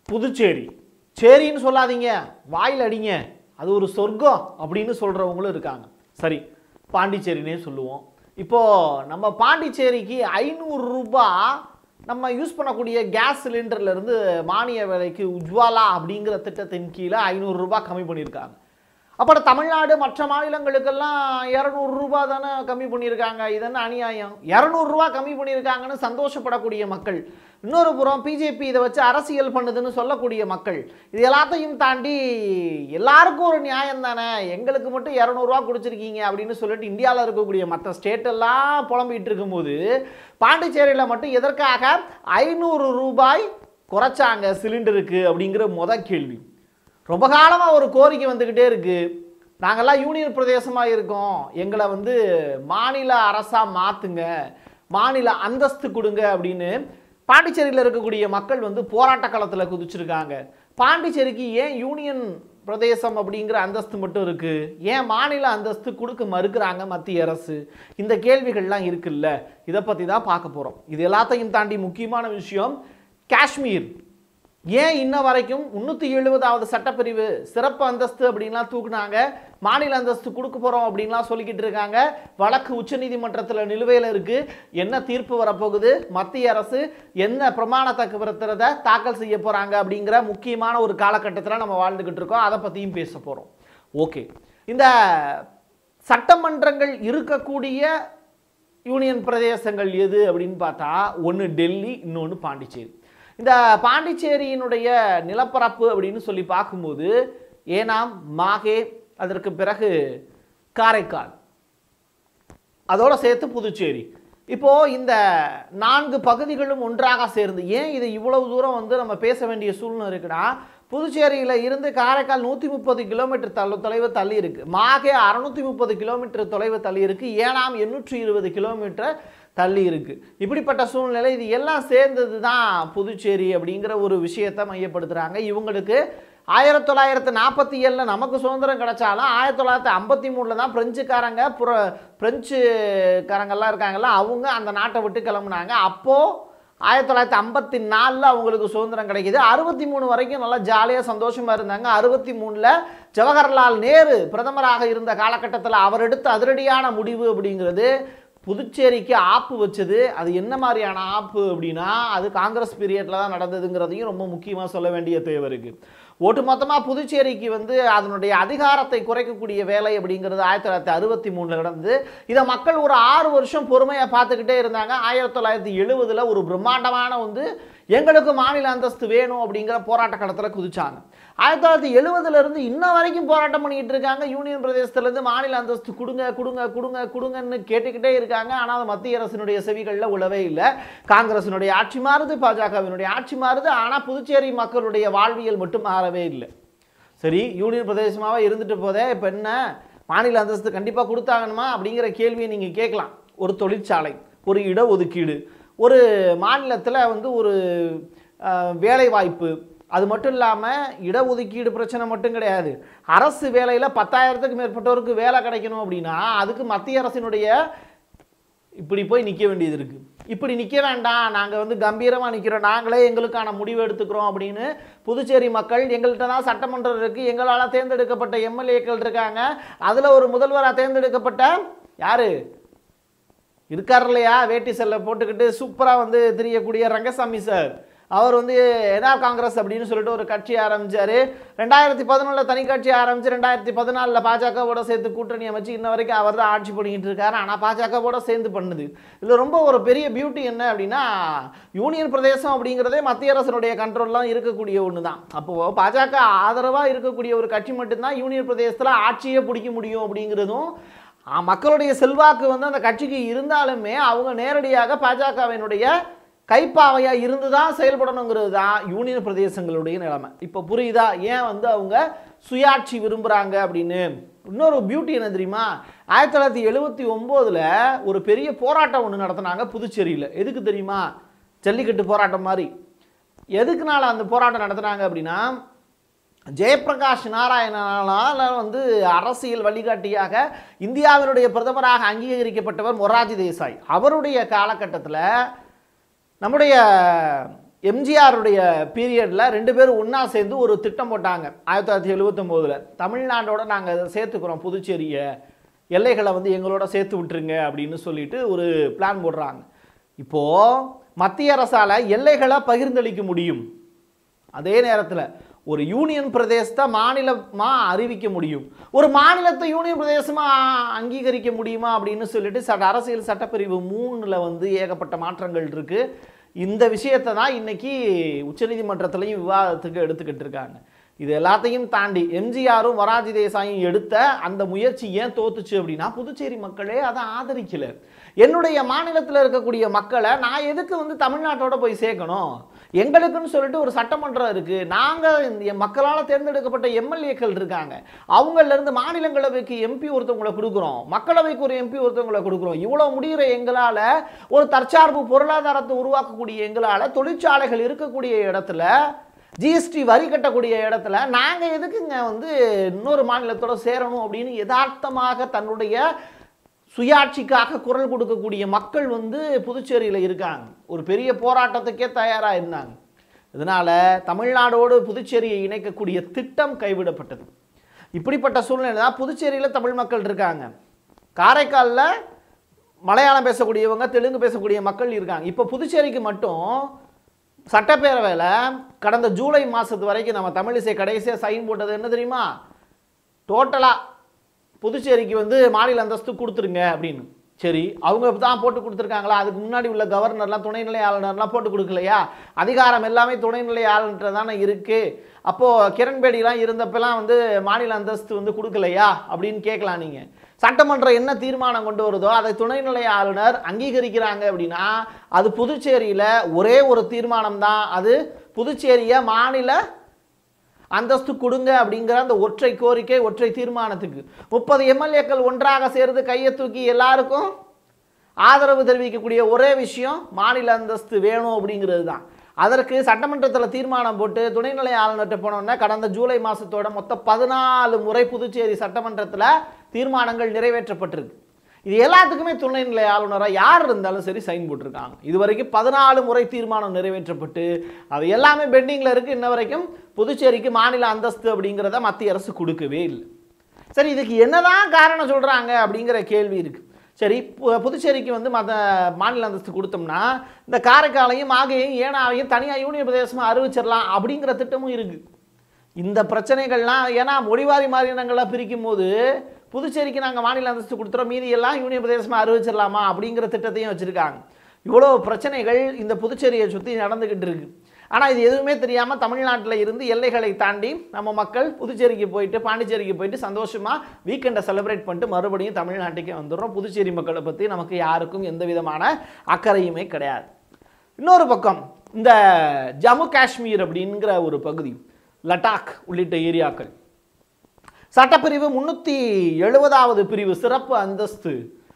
புதுச்சேரி சேரின்னு சொல்லாதீங்க வாயில் அடிங்க அது ஒரு சொர்க்கம் அப்படின்னு சொல்கிறவங்களும் இருக்காங்க சரி பாண்டிச்சேரினே சொல்லுவோம் இப்போது நம்ம பாண்டிச்சேரிக்கு ஐநூறு ரூபாய் நம்ம யூஸ் பண்ணக்கூடிய கேஸ் சிலிண்டர்லேருந்து மானிய விலைக்கு உஜ்வாலா அப்படிங்கிற திட்டத்தின் கீழே ஐநூறு ரூபாய் கம்மி பண்ணியிருக்காங்க அப்புறம் தமிழ்நாடு மற்ற மாநிலங்களுக்கெல்லாம் இரநூறுபா தானே கம்மி பண்ணியிருக்காங்க இதென்ன அநியாயம் இரநூறுவா கம்மி பண்ணியிருக்காங்கன்னு சந்தோஷப்படக்கூடிய மக்கள் இன்னொரு புறம் பிஜேபி இதை வச்சு அரசியல் பண்ணுதுன்னு சொல்லக்கூடிய மக்கள் இது எல்லாத்தையும் தாண்டி எல்லாருக்கும் ஒரு நியாயம் தானே எங்களுக்கு மட்டும் இரநூறுவா கொடுத்துருக்கீங்க அப்படின்னு சொல்லிட்டு இந்தியாவில் இருக்கக்கூடிய மற்ற ஸ்டேட் எல்லாம் புலம்பிட்டு இருக்கும்போது பாண்டிச்சேரியில் மட்டும் எதற்காக ஐநூறு ரூபாய் குறைச்சாங்க சிலிண்டருக்கு அப்படிங்கிற முத கேள்வி ரொம்ப காலமாக ஒரு கோரிக்கை வந்துக்கிட்டே இருக்கு நாங்கெல்லாம் யூனியன் பிரதேசமாக இருக்கோம் எங்களை வந்து மாநில அரசாக மாற்றுங்க மாநில அந்தஸ்து கொடுங்க அப்படின்னு பாண்டிச்சேரியில் இருக்கக்கூடிய மக்கள் வந்து போராட்ட களத்தில் குதிச்சிருக்காங்க பாண்டிச்சேரிக்கு ஏன் யூனியன் பிரதேசம் அப்படிங்கிற அந்தஸ்து மட்டும் இருக்கு ஏன் மாநில அந்தஸ்து கொடுக்க மறுக்கிறாங்க மத்திய அரசு இந்த கேள்விகள்லாம் இருக்குல்ல இதை பற்றி தான் பார்க்க போகிறோம் இது எல்லாத்தையும் தாண்டி முக்கியமான விஷயம் காஷ்மீர் ஏன் இன்ன வரைக்கும் முந்நூற்றி எழுபதாவது சட்டப்பிரிவு சிறப்பு அந்தஸ்து அப்படின்லாம் தூக்குனாங்க மாநில அந்தஸ்து கொடுக்க போகிறோம் அப்படின்லாம் சொல்லிக்கிட்டு இருக்காங்க வழக்கு உச்சநீதிமன்றத்தில் நிலுவையில் இருக்குது என்ன தீர்ப்பு வரப்போகுது மத்திய அரசு என்ன பிரமாண தக்கவிரத்தை தாக்கல் செய்ய போகிறாங்க அப்படிங்கிற முக்கியமான ஒரு காலகட்டத்தில் நம்ம வாழ்ந்துக்கிட்டு இருக்கோம் அதை பற்றியும் பேச போகிறோம் ஓகே இந்த சட்டமன்றங்கள் இருக்கக்கூடிய யூனியன் பிரதேசங்கள் எது அப்படின்னு பார்த்தா ஒன்று டெல்லி இன்னொன்று பாண்டிச்சேரி இந்த பாண்டிச்சேரியினுடைய நிலப்பரப்பு அப்படின்னு சொல்லி பார்க்கும்போது ஏனாம் மாகே அதற்கு பிறகு காரைக்கால் அதோட சேர்த்து புதுச்சேரி இப்போ இந்த நான்கு பகுதிகளும் ஒன்றாக சேர்ந்து ஏன் இது இவ்வளவு தூரம் வந்து நம்ம பேச வேண்டிய சூழ்நிலை இருக்குன்னா புதுச்சேரியில் இருந்து காரைக்கால் நூற்றி முப்பது கிலோமீட்டர் தள்ள தொலைவு தள்ளி இருக்கு மாகே அறுநூத்தி முப்பது கிலோமீட்டர் தொலைவு தள்ளி இருக்கு ஏனாம் எண்ணூற்றி இருபது கிலோமீட்டர் தள்ளி இருக்கு இப்படிப்பட்ட சூழ்நிலை இது எல்லாம் சேர்ந்தது தான் புதுச்சேரி அப்படிங்கிற ஒரு விஷயத்தை மையப்படுத்துகிறாங்க இவங்களுக்கு ஆயிரத்தி தொள்ளாயிரத்து நாற்பத்தி ஏழில் நமக்கு சுதந்திரம் கிடைச்சாலும் ஆயிரத்தி தொள்ளாயிரத்தி ஐம்பத்தி மூணில் தான் பிரெஞ்சுக்காரங்க புற பிரெஞ்சுக்காரங்கெல்லாம் இருக்காங்கல்ல அவங்க அந்த நாட்டை விட்டு கிளம்புனாங்க அப்போது ஆயிரத்தி தொள்ளாயிரத்தி ஐம்பத்தி நாலில் அவங்களுக்கு சுதந்திரம் கிடைக்கிது அறுபத்தி மூணு வரைக்கும் நல்லா ஜாலியாக சந்தோஷமாக இருந்தாங்க அறுபத்தி மூணில் ஜவஹர்லால் நேரு பிரதமராக இருந்த காலகட்டத்தில் அவர் எடுத்த அதிரடியான முடிவு அப்படிங்கிறது புதுச்சேரிக்கு ஆப்பு வச்சது அது என்ன மாதிரியான ஆப்பு அப்படின்னா அது காங்கிரஸ் பீரியடில் தான் நடந்ததுங்கிறதையும் ரொம்ப முக்கியமாக சொல்ல வேண்டிய தேவை இருக்குது ஒட்டுமொத்தமாக புதுச்சேரிக்கு வந்து அதனுடைய அதிகாரத்தை குறைக்கக்கூடிய வேலை அப்படிங்கிறது ஆயிரத்தி தொள்ளாயிரத்தி அறுபத்தி மூணில் நடந்தது இதை மக்கள் ஒரு ஆறு வருஷம் பொறுமையாக பார்த்துக்கிட்டே இருந்தாங்க ஆயிரத்தி தொள்ளாயிரத்தி எழுபதில் ஒரு பிரம்மாண்டமான வந்து எங்களுக்கு மாநில அந்தஸ்து வேணும் அப்படிங்கிற போராட்ட களத்தில் குதிச்சாங்க ஆயிரத்தி தொள்ளாயிரத்தி எழுபதுலேருந்து இன்ன வரைக்கும் போராட்டம் பண்ணிக்கிட்டு இருக்காங்க யூனியன் பிரதேசத்துலேருந்து மாநில அந்தஸ்து கொடுங்க கொடுங்க கொடுங்க கொடுங்கன்னு கேட்டுக்கிட்டே இருக்காங்க ஆனால் அது மத்திய அரசினுடைய செவிகளில் உழவே இல்லை காங்கிரசினுடைய ஆட்சி மாறுது பாஜகவினுடைய ஆட்சி மாறுது ஆனால் புதுச்சேரி மக்களுடைய வாழ்வியல் மட்டும் மாறவே இல்லை சரி யூனியன் பிரதேசமாகவே இருந்துட்டு போதே இப்போ என்ன மாநில அந்தஸ்து கண்டிப்பாக கொடுத்தாங்கணுமா அப்படிங்கிற கேள்வியை நீங்கள் கேட்கலாம் ஒரு தொழிற்சாலை ஒரு இடஒதுக்கீடு ஒரு மாநிலத்தில் வந்து ஒரு அஹ், வேலைவாய்ப்பு அது மட்டும் இல்லாமல் இடஒதுக்கீடு பிரச்சனை மட்டும் கிடையாது அரசு வேலையில் பத்தாயிரத்துக்கு மேற்பட்டோருக்கு வேலை கிடைக்கணும் அப்படின்னா அதுக்கு மத்திய அரசினுடைய இப்படி போய் நிற்க வேண்டியது இருக்குது இப்படி நிற்க வேண்டாம் நாங்கள் வந்து கம்பீரமாக நிற்கிறோம் நாங்களே எங்களுக்கான முடிவு எடுத்துக்கிறோம் அப்படின்னு புதுச்சேரி மக்கள் எங்கள்கிட்ட தான் சட்டமன்றம் இருக்குது எங்களால் தேர்ந்தெடுக்கப்பட்ட எம்எல்ஏக்கள் இருக்காங்க அதில் ஒரு முதல்வராக தேர்ந்தெடுக்கப்பட்ட யார் இருக்கார் இல்லையா வேட்டி செல்லை போட்டுக்கிட்டு சூப்பராக வந்து தெரியக்கூடிய ரங்கசாமி சார் அவர் வந்து என்ஆர் காங்கிரஸ் அப்படின்னு சொல்லிட்டு ஒரு கட்சி ஆரம்பிச்சாரு ரெண்டாயிரத்தி பதினொன்றில் தனி கட்சி ஆரம்பிச்சு ரெண்டாயிரத்தி பதினாலில் பாஜகவோட சேர்த்து கூட்டணி அமைச்சு இன்ன வரைக்கும் அவர் தான் ஆட்சி பண்ணிக்கிட்டு இருக்காரு ஆனால் பாஜகவோட சேர்ந்து பண்ணுது இதில் ரொம்ப ஒரு பெரிய பியூட்டி என்ன அப்படின்னா யூனியன் பிரதேசம் அப்படிங்கிறதே மத்திய அரசினுடைய கண்ட்ரோல்லாம் இருக்கக்கூடிய ஒன்று தான் அப்போது பாஜக ஆதரவாக இருக்கக்கூடிய ஒரு கட்சி மட்டும்தான் யூனியன் பிரதேசத்தில் ஆட்சியே பிடிக்க முடியும் அப்படிங்கிறதும் ஆ, மக்களுடைய செல்வாக்கு வந்து அந்த கட்சிக்கு இருந்தாலுமே அவங்க நேரடியாக பாஜகவினுடைய கைப்பாவையாக இருந்து தான் செயல்படணுங்கிறது தான் யூனியன் பிரதேசங்களுடைய நிலைமை இப்போ புரியுதா ஏன் வந்து அவங்க சுயாட்சி விரும்புகிறாங்க அப்படின்னு இன்னொரு பியூட்டி என்ன தெரியுமா ஆயிரத்தி தொள்ளாயிரத்தி எழுபத்தி ஒம்போதில் ஒரு பெரிய போராட்டம் ஒன்று நடத்தினாங்க புதுச்சேரியில் எதுக்கு தெரியுமா ஜல்லிக்கட்டு போராட்டம் மாதிரி எதுக்குனால அந்த போராட்டம் நடத்துனாங்க அப்படின்னா ஜெயப்பிரகாஷ் நாராயணனால வந்து அரசியல் வழிகாட்டியாக இந்தியாவினுடைய பிரதமராக அங்கீகரிக்கப்பட்டவர் மொராஜி தேசாய் அவருடைய காலகட்டத்தில் நம்முடைய எம்ஜிஆருடைய பீரியடில் ரெண்டு பேரும் ஒன்றா சேர்ந்து ஒரு திட்டம் போட்டாங்க ஆயிரத்தி தொள்ளாயிரத்தி எழுபத்தொம்போதில் தமிழ்நாட்டோட நாங்கள் அதை சேர்த்துக்கிறோம் புதுச்சேரியை எல்லைகளை வந்து எங்களோட சேர்த்து விட்டுருங்க அப்படின்னு சொல்லிட்டு ஒரு பிளான் போடுறாங்க இப்போது மத்திய அரசால் எல்லைகளை பகிர்ந்தளிக்க முடியும் அதே நேரத்தில் ஒரு யூனியன் பிரதேசத்தை மாநிலமாக அறிவிக்க முடியும் ஒரு மாநிலத்தை யூனியன் பிரதேசமாக அங்கீகரிக்க முடியுமா அப்படின்னு சொல்லிட்டு சட்ட அரசியல் சட்டப்பிரிவு மூணில் வந்து ஏகப்பட்ட மாற்றங்கள் இருக்குது இந்த விஷயத்தை தான் இன்னைக்கு உச்சநீதிமன்றத்திலையும் விவாதத்துக்கு எடுத்துக்கிட்டு இருக்காங்க இது எல்லாத்தையும் தாண்டி எம்ஜிஆரும் வராஜி தேசாயும் எடுத்த அந்த முயற்சி ஏன் தோத்துச்சு அப்படின்னா புதுச்சேரி மக்களே அதை ஆதரிக்கல என்னுடைய மாநிலத்தில் இருக்கக்கூடிய மக்களை நான் எதுக்கு வந்து தமிழ்நாட்டோட போய் சேர்க்கணும் எங்களுக்குன்னு சொல்லிட்டு ஒரு சட்டமன்றம் இருக்கு நாங்கள் மக்களால் தேர்ந்தெடுக்கப்பட்ட எம்எல்ஏக்கள் இருக்காங்க அவங்கள இருந்து மாநிலங்களவைக்கு எம்பி ஒருத்தவங்களை கொடுக்குறோம் மக்களவைக்கு ஒரு எம்பி ஒருத்தவங்களை கொடுக்குறோம் இவ்வளோ முடிகிற எங்களால் ஒரு தற்சார்பு பொருளாதாரத்தை உருவாக்கக்கூடிய எங்களால் தொழிற்சாலைகள் இருக்கக்கூடிய இடத்துல ஜிஎஸ்டி வரி கட்டக்கூடிய இடத்துல நாங்கள் எதுக்குங்க வந்து இன்னொரு மாநிலத்தோட சேரணும் அப்படின்னு யதார்த்தமாக தன்னுடைய சுயாட்சிக்காக குரல் கொடுக்கக்கூடிய மக்கள் வந்து புதுச்சேரியில் இருக்காங்க ஒரு பெரிய போராட்டத்துக்கே தயாராக இருந்தாங்க இதனால் தமிழ்நாடோடு புதுச்சேரியை இணைக்கக்கூடிய திட்டம் கைவிடப்பட்டது இப்படிப்பட்ட சூழ்நிலை தான் புதுச்சேரியில் தமிழ் மக்கள் இருக்காங்க காரைக்காலில் மலையாளம் பேசக்கூடியவங்க தெலுங்கு பேசக்கூடிய மக்கள் இருக்காங்க இப்போ புதுச்சேரிக்கு மட்டும் சட்டப்பேரவையில் கடந்த ஜூலை மாதத்து வரைக்கும் நம்ம தமிழிசை கடைசியாக சைன் போட்டது என்ன தெரியுமா டோட்டலாக புதுச்சேரிக்கு வந்து மாநில அந்தஸ்து கொடுத்துருங்க அப்படின்னு சரி அவங்க தான் போட்டு கொடுத்துருக்காங்களா அதுக்கு முன்னாடி உள்ள கவர்னர்லாம் துணைநிலை ஆளுநர்லாம் போட்டு கொடுக்கலையா அதிகாரம் எல்லாமே துணைநிலை ஆளுநர்கிட்ட தானே இருக்குது அப்போது கிரண்பேடிலாம் இருந்தப்பெல்லாம் வந்து மாநில அந்தஸ்து வந்து கொடுக்கலையா அப்படின்னு கேட்கலாம் நீங்கள் சட்டமன்றம் என்ன தீர்மானம் கொண்டு வருதோ அதை துணைநிலை ஆளுநர் அங்கீகரிக்கிறாங்க அப்படின்னா அது புதுச்சேரியில் ஒரே ஒரு தீர்மானம் தான் அது புதுச்சேரியை மாநில அந்தஸ்து கொடுங்க அப்படிங்கிற அந்த ஒற்றை கோரிக்கை ஒற்றை தீர்மானத்துக்கு முப்பது எம்எல்ஏக்கள் ஒன்றாக சேர்ந்து கையை தூக்கி எல்லாருக்கும் ஆதரவு தெரிவிக்கக்கூடிய ஒரே விஷயம் மாநில அந்தஸ்து வேணும் அப்படிங்கிறது தான் அதற்கு சட்டமன்றத்தில் தீர்மானம் போட்டு துணைநிலை ஆளுநர்கிட்ட போனோன்னா கடந்த ஜூலை மாதத்தோட மொத்தம் பதினாலு முறை புதுச்சேரி சட்டமன்றத்தில் தீர்மானங்கள் நிறைவேற்றப்பட்டிருக்கு இது எல்லாத்துக்குமே துணைநிலை ஆளுநராக யார் இருந்தாலும் சரி சைன் போட்டிருக்காங்க இது வரைக்கும் பதினாலு முறை தீர்மானம் நிறைவேற்றப்பட்டு அது எல்லாமே பெண்டிங்கில் இருக்குது இன்ன வரைக்கும் புதுச்சேரிக்கு மாநில அந்தஸ்து அப்படிங்கிறத மத்திய அரசு கொடுக்கவே இல்லை சரி இதுக்கு என்னதான் காரணம் சொல்கிறாங்க அப்படிங்கிற கேள்வி இருக்குது சரி பு- புதுச்சேரிக்கு வந்து மத மாநில அந்தஸ்து கொடுத்தோம்னா இந்த காரைக்காலையும் மாகையும் ஏனாவையும் தனியாக யூனியன் பிரதேசமாக அறிவிச்சிடலாம் அப்படிங்கிற திட்டமும் இருக்குது இந்த பிரச்சனைகள்லாம் ஏன்னா மொழிவாரி மாநிலங்களை பிரிக்கும் போது புதுச்சேரிக்கு நாங்கள் மாநில அந்தஸ்து கொடுத்துறோம் மீதி எல்லாம் யூனியன் பிரதேசமாக அறிவிச்சிடலாமா அப்படிங்கிற திட்டத்தையும் வச்சுருக்காங்க இவ்வளோ பிரச்சனைகள் இந்த புதுச்சேரியை சுற்றி நடந்துக்கிட்டு இருக்கு ஆனால் இது எதுவுமே தெரியாமல் தமிழ்நாட்டில் இருந்து எல்லைகளை தாண்டி நம்ம மக்கள் புதுச்சேரிக்கு போயிட்டு பாண்டிச்சேரிக்கு போயிட்டு சந்தோஷமாக வீக்கெண்டை செலிப்ரேட் பண்ணிட்டு மறுபடியும் தமிழ்நாட்டுக்கே வந்துடுறோம் புதுச்சேரி மக்களை பற்றி நமக்கு யாருக்கும் எந்த விதமான அக்கறையுமே கிடையாது இன்னொரு பக்கம் இந்த ஜம்மு காஷ்மீர் அப்படிங்கிற ஒரு பகுதி லடாக் உள்ளிட்ட ஏரியாக்கள் சட்டப்பிரிவு முன்னூற்றி எழுபதாவது பிரிவு சிறப்பு அந்தஸ்து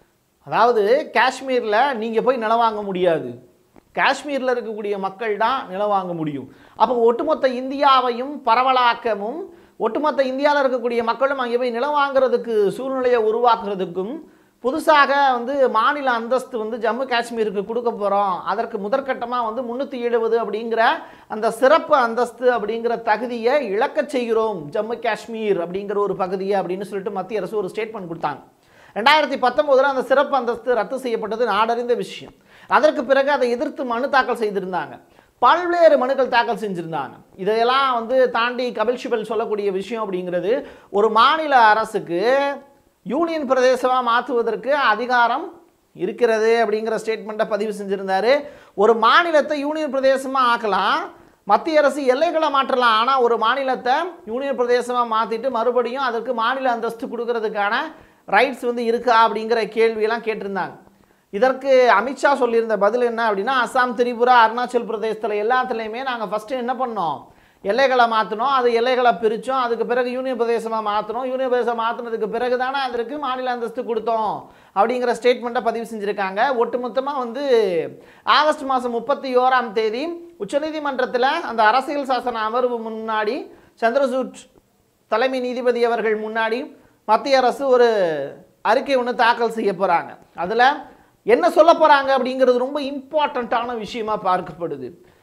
அதாவது காஷ்மீரில் நீங்கள் போய் நிலம் வாங்க முடியாது காஷ்மீரில் இருக்கக்கூடிய மக்கள் தான் நிலம் வாங்க முடியும் அப்போ ஒட்டுமொத்த இந்தியாவையும் பரவலாக்கமும் ஒட்டுமொத்த இந்தியாவில் இருக்கக்கூடிய மக்களும் அங்கே போய் நிலம் வாங்குறதுக்கு சூழ்நிலையை உருவாக்குறதுக்கும் புதுசாக வந்து மாநில அந்தஸ்து வந்து ஜம்மு காஷ்மீருக்கு கொடுக்க போகிறோம் அதற்கு முதற்கட்டமாக வந்து முந்நூற்றி எழுபது அப்படிங்கிற அந்த சிறப்பு அந்தஸ்து அப்படிங்கிற தகுதியை இழக்கச் செய்கிறோம் ஜம்மு காஷ்மீர் அப்படிங்கிற ஒரு பகுதியை அப்படின்னு சொல்லிட்டு மத்திய அரசு ஒரு ஸ்டேட்மெண்ட் கொடுத்தாங்க ரெண்டாயிரத்தி பத்தொம்போதில் அந்த சிறப்பு அந்தஸ்து ரத்து செய்யப்பட்டது நாடறிந்த விஷயம் அதற்கு பிறகு அதை எதிர்த்து மனு தாக்கல் செய்திருந்தாங்க பல்வேறு மனுக்கள் தாக்கல் செஞ்சுருந்தாங்க இதையெல்லாம் வந்து தாண்டி கபில் சிபல் சொல்லக்கூடிய விஷயம் அப்படிங்கிறது ஒரு மாநில அரசுக்கு யூனியன் பிரதேசமாக மாற்றுவதற்கு அதிகாரம் இருக்கிறது அப்படிங்கிற ஸ்டேட்மெண்ட்டை பதிவு செஞ்சுருந்தாரு ஒரு மாநிலத்தை யூனியன் பிரதேசமாக ஆக்கலாம் மத்திய அரசு எல்லைகளை மாற்றலாம் ஆனால் ஒரு மாநிலத்தை யூனியன் பிரதேசமாக மாற்றிட்டு மறுபடியும் அதற்கு மாநில அந்தஸ்து கொடுக்கறதுக்கான ரைட்ஸ் வந்து இருக்கா அப்படிங்கிற கேள்வியெல்லாம் கேட்டிருந்தாங்க இதற்கு அமித்ஷா சொல்லியிருந்த பதில் என்ன அப்படின்னா அஸ்ஸாம் திரிபுரா அருணாச்சல் பிரதேசத்தில் எல்லாத்துலேயுமே நாங்கள் ஃபஸ்ட்டு என்ன பண்ணோம் எல்லைகளை மாற்றினோம் அது எல்லைகளை பிரித்தோம் அதுக்கு பிறகு யூனியன் பிரதேசமாக மாற்றினோம் யூனியன் பிரதேசம் மாற்றினதுக்கு பிறகு தானே அதற்கு மாநில அந்தஸ்து கொடுத்தோம் அப்படிங்கிற ஸ்டேட்மெண்ட்டை பதிவு செஞ்சுருக்காங்க ஒட்டுமொத்தமாக வந்து ஆகஸ்ட் மாதம் முப்பத்தி ஓராம் தேதி உச்சநீதிமன்றத்தில் அந்த அரசியல் சாசன அமர்வு முன்னாடி சந்திரசூட் தலைமை நீதிபதி அவர்கள் முன்னாடி மத்திய அரசு ஒரு அறிக்கை ஒன்று தாக்கல் செய்ய போகிறாங்க அதில் என்ன சொல்ல போகிறாங்க அப்படிங்கிறது ரொம்ப இம்பார்ட்டண்ட்டான விஷயமா பார்க்கப்படுது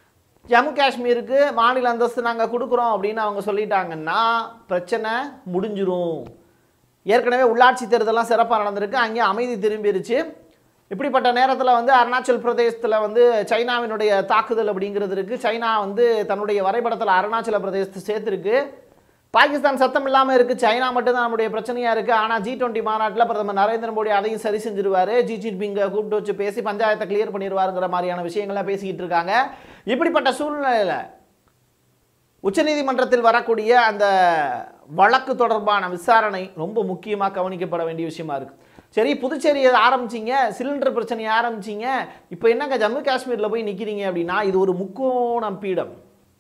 ஜம்மு காஷ்மீருக்கு மாநில அந்தஸ்து நாங்கள் கொடுக்குறோம் அப்படின்னு அவங்க சொல்லிட்டாங்கன்னா பிரச்சனை முடிஞ்சிரும் ஏற்கனவே உள்ளாட்சி தேர்தலாம் சிறப்பாக நடந்திருக்கு அங்கே அமைதி திரும்பிருச்சு இப்படிப்பட்ட நேரத்தில் வந்து அருணாச்சல் பிரதேசத்தில் வந்து சைனாவினுடைய தாக்குதல் அப்படிங்கிறது இருக்குது சைனா வந்து தன்னுடைய வரைபடத்தில் அருணாச்சல பிரதேசத்தை சேர்த்துருக்கு பாகிஸ்தான் சத்தம் இல்லாமல் இருக்குது சைனா மட்டும்தான் நம்முடைய பிரச்சனையாக இருக்குது ஆனால் ஜி டுவெண்ட்டி மாநாட்டில் பிரதமர் நரேந்திர மோடி அதையும் சரி செஞ்சிருவாரு ஜி ஜின்பிங்கை கூப்பிட்டு வச்சு பேசி பஞ்சாயத்தை கிளியர் பண்ணிடுவாருங்கிற மாதிரியான விஷயங்கள்லாம் பேசிக்கிட்டு இருக்காங்க இப்படிப்பட்ட சூழ்நிலையில் உச்சநீதிமன்றத்தில் வரக்கூடிய அந்த வழக்கு தொடர்பான விசாரணை ரொம்ப முக்கியமாக கவனிக்கப்பட வேண்டிய விஷயமா இருக்கு சரி புதுச்சேரியை ஆரம்பிச்சீங்க சிலிண்டர் பிரச்சனையை ஆரம்பிச்சீங்க இப்போ என்னங்க ஜம்மு காஷ்மீரில் போய் நிற்கிறீங்க அப்படின்னா இது ஒரு முக்கோணம் பீடம்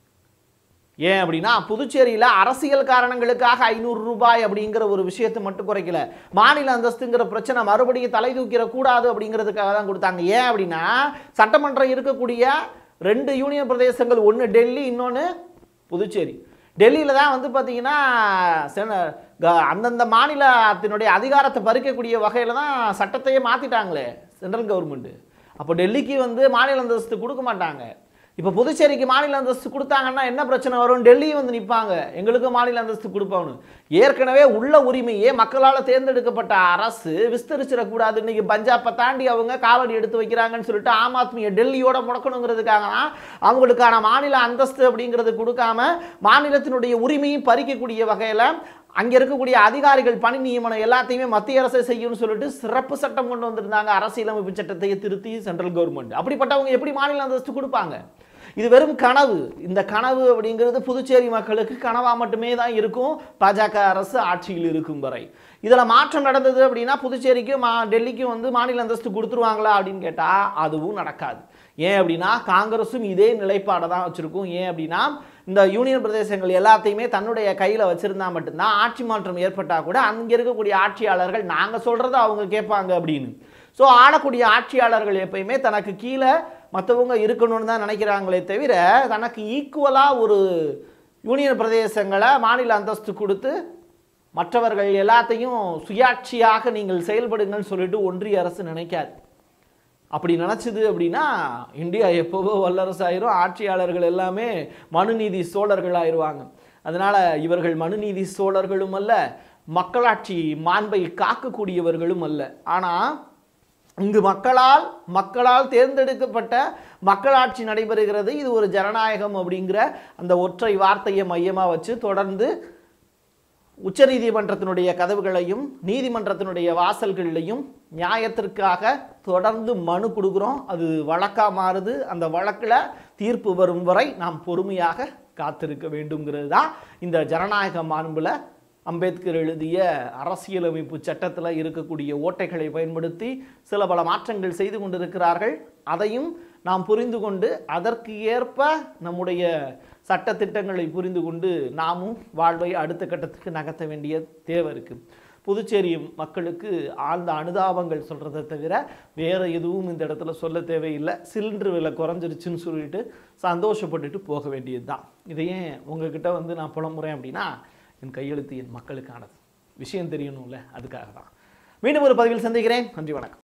ஏன் அப்படின்னா புதுச்சேரியில் அரசியல் காரணங்களுக்காக ஐநூறு ரூபாய் அப்படிங்கிற ஒரு விஷயத்தை மட்டும் குறைக்கல மாநில அந்தஸ்துங்கிற பிரச்சனை மறுபடியும் தலை தூக்கிற கூடாது அப்படிங்கிறதுக்காக தான் கொடுத்தாங்க ஏன் அப்படின்னா சட்டமன்றம் இருக்கக்கூடிய ரெண்டு யூனியன் பிரதேசங்கள் ஒன்று டெல்லி இன்னொன்று புதுச்சேரி டெல்லியில் தான் வந்து பார்த்தீங்கன்னா சென- க- அந்தந்த மாநிலத்தினுடைய அதிகாரத்தை பறிக்கக்கூடிய வகையில் தான் சட்டத்தையே மாற்றிட்டாங்களே சென்ட்ரல் கவர்மெண்ட்டு அப்போ டெல்லிக்கு வந்து மாநில அந்தஸ்து கொடுக்க மாட்டாங்க இப்போ புதுச்சேரிக்கு மாநில அந்தஸ்து கொடுத்தாங்கன்னா என்ன பிரச்சனை வரும் டெல்லி வந்து நிற்பாங்க எங்களுக்கு மாநில அந்தஸ்து கொடுப்பாங்க ஏற்கனவே உள்ள உரிமையே மக்களால் தேர்ந்தெடுக்கப்பட்ட அரசு விஸ்தரிச்சிடக்கூடாது இன்னைக்கு பஞ்சாப்பை தாண்டி அவங்க காவடி எடுத்து வைக்கிறாங்கன்னு சொல்லிட்டு ஆம் ஆத்மியை டெல்லியோட முடக்கணுங்கிறதுக்காக தான் அவங்களுக்கான மாநில அந்தஸ்து அப்படிங்கிறது கொடுக்காம மாநிலத்தினுடைய உரிமையும் பறிக்கக்கூடிய வகையில் அங்கே இருக்கக்கூடிய அதிகாரிகள் பணி நியமனம் எல்லாத்தையுமே மத்திய அரசு செய்யும்னு சொல்லிட்டு சிறப்பு சட்டம் கொண்டு வந்திருந்தாங்க அரசியலமைப்பு சட்டத்தை திருத்தி சென்ட்ரல் கவர்மெண்ட் அப்படிப்பட்டவங்க எப்படி மாநில அந்தஸ்து கொடுப்பாங்க இது வெறும் கனவு இந்த கனவு அப்படிங்கிறது புதுச்சேரி மக்களுக்கு கனவா மட்டுமே தான் இருக்கும் பாஜக அரசு ஆட்சியில் இருக்கும் வரை இதில் மாற்றம் நடந்தது அப்படின்னா புதுச்சேரிக்கும் மா டெல்லிக்கும் வந்து மாநில அந்தஸ்து கொடுத்துருவாங்களா அப்படின்னு கேட்டால் அதுவும் நடக்காது ஏன் அப்படின்னா காங்கிரஸும் இதே நிலைப்பாடை தான் வச்சுருக்கும் ஏன் அப்படின்னா இந்த யூனியன் பிரதேசங்கள் எல்லாத்தையுமே தன்னுடைய கையில் வச்சுருந்தா மட்டும்தான் ஆட்சி மாற்றம் ஏற்பட்டால் கூட அங்கே இருக்கக்கூடிய ஆட்சியாளர்கள் நாங்கள் சொல்கிறத அவங்க கேட்பாங்க அப்படின்னு ஸோ ஆளக்கூடிய ஆட்சியாளர்கள் எப்பயுமே தனக்கு கீழே மற்றவங்க இருக்கணும்னு தான் நினைக்கிறாங்களே தவிர தனக்கு ஈக்குவலாக ஒரு யூனியன் பிரதேசங்களை மாநில அந்தஸ்து கொடுத்து மற்றவர்கள் எல்லாத்தையும் சுயாட்சியாக நீங்கள் செயல்படுங்கன்னு சொல்லிட்டு ஒன்றிய அரசு நினைக்காது அப்படி நினச்சிது அப்படின்னா இந்தியா எப்போவோ வல்லரசு ஆயிரும் ஆட்சியாளர்கள் எல்லாமே மனுநீதி சோழர்கள் ஆயிடுவாங்க அதனால் இவர்கள் மனுநீதி சோழர்களும் அல்ல மக்களாட்சி மாண்பை காக்கக்கூடியவர்களும் அல்ல ஆனால் இங்கு மக்களால் மக்களால் தேர்ந்தெடுக்கப்பட்ட மக்களாட்சி நடைபெறுகிறது இது ஒரு ஜனநாயகம் அப்படிங்கிற அந்த ஒற்றை வார்த்தையை மையமாக வச்சு தொடர்ந்து உச்சநீதிமன்றத்தினுடைய கதவுகளையும் நீதிமன்றத்தினுடைய வாசல்களையும் நியாயத்திற்காக தொடர்ந்து மனு கொடுக்குறோம் அது வழக்காக மாறுது அந்த வழக்கில் தீர்ப்பு வரும் வரை நாம் பொறுமையாக காத்திருக்க வேண்டுங்கிறது தான் இந்த ஜனநாயக மாண்புல அம்பேத்கர் எழுதிய அரசியலமைப்பு சட்டத்தில் இருக்கக்கூடிய ஓட்டைகளை பயன்படுத்தி சில பல மாற்றங்கள் செய்து கொண்டிருக்கிறார்கள் அதையும் நாம் புரிந்து கொண்டு அதற்கு ஏற்ப நம்முடைய சட்டத்திட்டங்களை புரிந்து கொண்டு நாமும் வாழ்வை அடுத்த கட்டத்துக்கு நகர்த்த வேண்டிய தேவை இருக்குது புதுச்சேரி மக்களுக்கு ஆழ்ந்த அனுதாபங்கள் சொல்கிறத தவிர வேறு எதுவும் இந்த இடத்துல சொல்ல தேவையில்லை சிலிண்டர் விலை குறைஞ்சிருச்சுன்னு சொல்லிட்டு சந்தோஷப்பட்டுட்டு போக வேண்டியது தான் இதையே உங்ககிட்ட வந்து நான் புலம்புறேன் அப்படின்னா என் கையெழுத்து என் மக்களுக்கானது விஷயம் தெரியணும்ல அதுக்காக தான் மீண்டும் ஒரு பதிவில் சந்திக்கிறேன் நன்றி வணக்கம்